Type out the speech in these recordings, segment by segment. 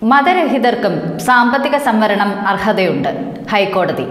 മതരഹിതർക്കും സാമ്പത്തിക സംവരണം അർഹതയുണ്ട് ഹൈക്കോടതി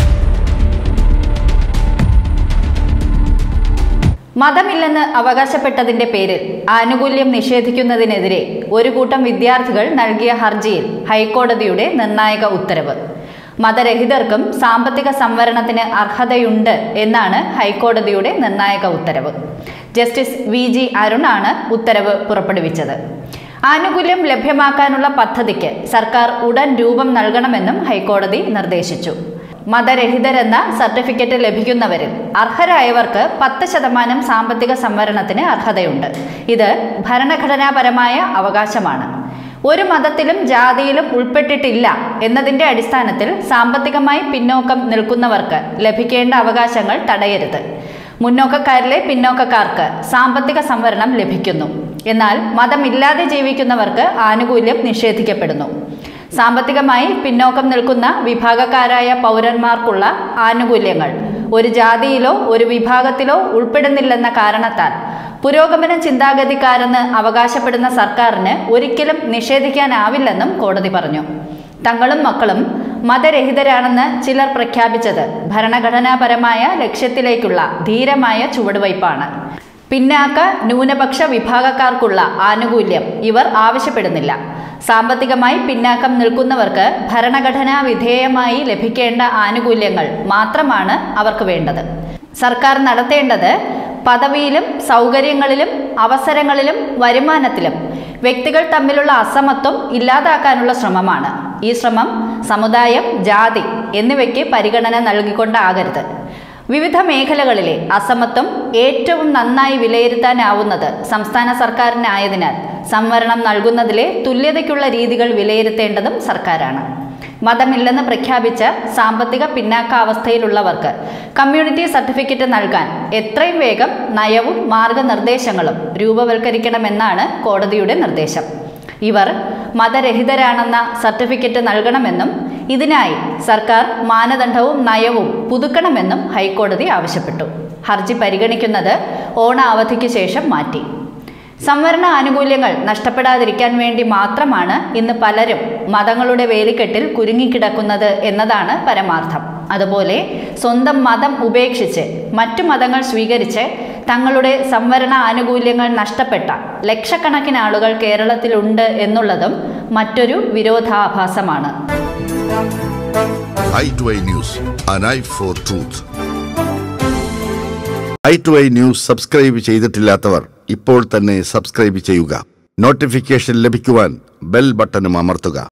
മതമില്ലെന്ന് അവകാശപ്പെട്ടതിന്റെ പേരിൽ ആനുകൂല്യം നിഷേധിക്കുന്നതിനെതിരെ ഒരു കൂട്ടം വിദ്യാർത്ഥികൾ നൽകിയ ഹർജിയിൽ ഹൈക്കോടതിയുടെ നിർണായക ഉത്തരവ് മതരഹിതർക്കും സാമ്പത്തിക സംവരണത്തിന് അർഹതയുണ്ട് എന്നാണ് ഹൈക്കോടതിയുടെ നിർണായക ഉത്തരവ് ജസ്റ്റിസ് വി ജി അരുണാണ് ഉത്തരവ് പുറപ്പെടുവിച്ചത് ആനുകൂല്യം ലഭ്യമാക്കാനുള്ള പദ്ധതിക്ക് സർക്കാർ ഉടൻ രൂപം നൽകണമെന്നും ഹൈക്കോടതി നിർദ്ദേശിച്ചു മതരഹിതരെന്ന സർട്ടിഫിക്കറ്റ് ലഭിക്കുന്നവരിൽ അർഹരായവർക്ക് പത്ത് ശതമാനം സാമ്പത്തിക സംവരണത്തിന് അർഹതയുണ്ട് ഇത് ഭരണഘടനാപരമായ അവകാശമാണ് ഒരു മതത്തിലും ജാതിയിലും ഉൾപ്പെട്ടിട്ടില്ല എന്നതിന്റെ അടിസ്ഥാനത്തിൽ സാമ്പത്തികമായി പിന്നോക്കം നിൽക്കുന്നവർക്ക് ലഭിക്കേണ്ട അവകാശങ്ങൾ തടയരുത് മുന്നോക്കക്കാരിലെ പിന്നോക്കക്കാർക്ക് സാമ്പത്തിക സംവരണം ലഭിക്കുന്നു എന്നാൽ മതമില്ലാതെ ജീവിക്കുന്നവർക്ക് ആനുകൂല്യം നിഷേധിക്കപ്പെടുന്നു സാമ്പത്തികമായി പിന്നോക്കം നിൽക്കുന്ന വിഭാഗക്കാരായ പൗരന്മാർക്കുള്ള ആനുകൂല്യങ്ങൾ ഒരു ജാതിയിലോ ഒരു വിഭാഗത്തിലോ ഉൾപ്പെടുന്നില്ലെന്ന കാരണത്താൽ പുരോഗമന ചിന്താഗതിക്കാരെന്ന് അവകാശപ്പെടുന്ന സർക്കാരിന് ഒരിക്കലും നിഷേധിക്കാനാവില്ലെന്നും കോടതി പറഞ്ഞു തങ്ങളും മക്കളും മതരഹിതരാണെന്ന് ചിലർ പ്രഖ്യാപിച്ചത് ഭരണഘടനാപരമായ ലക്ഷ്യത്തിലേക്കുള്ള ധീരമായ ചുവടുവയ്പ്പാണ് പിന്നാക്ക ന്യൂനപക്ഷ വിഭാഗക്കാർക്കുള്ള ആനുകൂല്യം ഇവർ ആവശ്യപ്പെടുന്നില്ല സാമ്പത്തികമായി പിന്നാക്കം നിൽക്കുന്നവർക്ക് ഭരണഘടനാ വിധേയമായി ലഭിക്കേണ്ട ആനുകൂല്യങ്ങൾ മാത്രമാണ് അവർക്ക് വേണ്ടത് സർക്കാർ നടത്തേണ്ടത് പദവിയിലും സൗകര്യങ്ങളിലും അവസരങ്ങളിലും വരുമാനത്തിലും വ്യക്തികൾ തമ്മിലുള്ള അസമത്വം ഇല്ലാതാക്കാനുള്ള ശ്രമമാണ് ഈ ശ്രമം സമുദായം ജാതി എന്നിവയ്ക്ക് പരിഗണന നൽകിക്കൊണ്ടാകരുത് വിവിധ മേഖലകളിലെ അസമത്വം ഏറ്റവും നന്നായി വിലയിരുത്താനാവുന്നത് സംസ്ഥാന സർക്കാരിനായതിനാൽ സംവരണം നൽകുന്നതിലെ തുല്യതയ്ക്കുള്ള രീതികൾ വിലയിരുത്തേണ്ടതും സർക്കാരാണ് മതമില്ലെന്ന് പ്രഖ്യാപിച്ച സാമ്പത്തിക പിന്നാക്കാവസ്ഥയിലുള്ളവർക്ക് കമ്മ്യൂണിറ്റി സർട്ടിഫിക്കറ്റ് നൽകാൻ എത്രയും വേഗം നയവും മാർഗനിർദ്ദേശങ്ങളും രൂപവൽക്കരിക്കണമെന്നാണ് കോടതിയുടെ നിർദ്ദേശം ഇവർ മതരഹിതരാണെന്ന സർട്ടിഫിക്കറ്റ് നൽകണമെന്നും ഇതിനായി സർക്കാർ മാനദണ്ഡവും നയവും പുതുക്കണമെന്നും ഹൈക്കോടതി ആവശ്യപ്പെട്ടു ഹർജി പരിഗണിക്കുന്നത് ഓണ അവധിക്ക് ശേഷം മാറ്റി സംവരണ ആനുകൂല്യങ്ങൾ നഷ്ടപ്പെടാതിരിക്കാൻ വേണ്ടി മാത്രമാണ് ഇന്ന് പലരും മതങ്ങളുടെ വേലിക്കെട്ടിൽ കുരുങ്ങിക്കിടക്കുന്നത് എന്നതാണ് പരമാർത്ഥം അതുപോലെ സ്വന്തം മതം ഉപേക്ഷിച്ച് മറ്റു മതങ്ങൾ സ്വീകരിച്ച് തങ്ങളുടെ സംവരണ ആനുകൂല്യങ്ങൾ നഷ്ടപ്പെട്ട ലക്ഷക്കണക്കിന് ആളുകൾ കേരളത്തിലുണ്ട് എന്നുള്ളതും മറ്റൊരു വിരോധാഭാസമാണ് I to I news an eye for truth I to I news subscribe ചെയ്തിട്ടില്ലാത്തവർ ഇപ്പോൾ തന്നെ സബ്സ്ക്രൈബ് ചെയ്യുക നോട്ടിഫിക്കേഷൻ ലഭിക്കുവാൻ ബെൽ ബട്ടണും അമർത്തുക